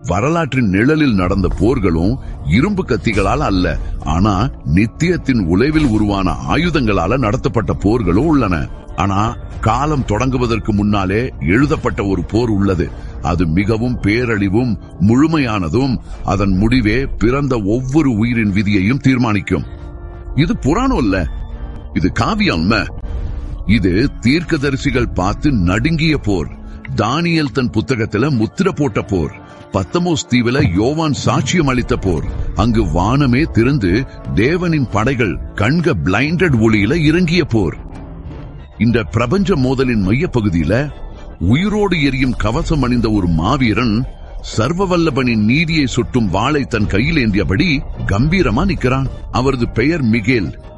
வரலாற்றின் நிழலில் நடந்த போர்களும் இரும்பு கத்திகளால் அல்ல ஆனா நித்தியத்தின் உழைவில் உருவான ஆயுதங்களால நடத்தப்பட்ட போர்களும் உள்ளன ஆனா காலம் தொடங்குவதற்கு முன்னாலே எழுதப்பட்ட ஒரு போர் உள்ளது அது மிகவும் பேரழிவும் முழுமையானதும் அதன் முடிவே பிறந்த ஒவ்வொரு உயிரின் விதியையும் தீர்மானிக்கும் இது புராணம் இல்ல இது காவியம் இது தீர்க்கதரிசிகள் பார்த்து நடுங்கிய போர் தானியல் தன் புத்தகத்துல முத்திர போட்ட போர் பத்தமோஸ் தீவுல யோவான் சாட்சியம் அளித்த போர் அங்கு வானமே திறந்து தேவனின் படைகள் கண்க பிளைண்டட் ஒளியில இறங்கிய போர் இந்த பிரபஞ்ச மோதலின் மையப்பகுதியில உயிரோடு எரியும் கவசம் அணிந்த ஒரு மாவீரன் சர்வவல்லபனின் நீதியை சுட்டும் வாளை தன் கையில் ஏந்தியபடி கம்பீரமா நிக்கிறான் அவரது பெயர் மிகேல்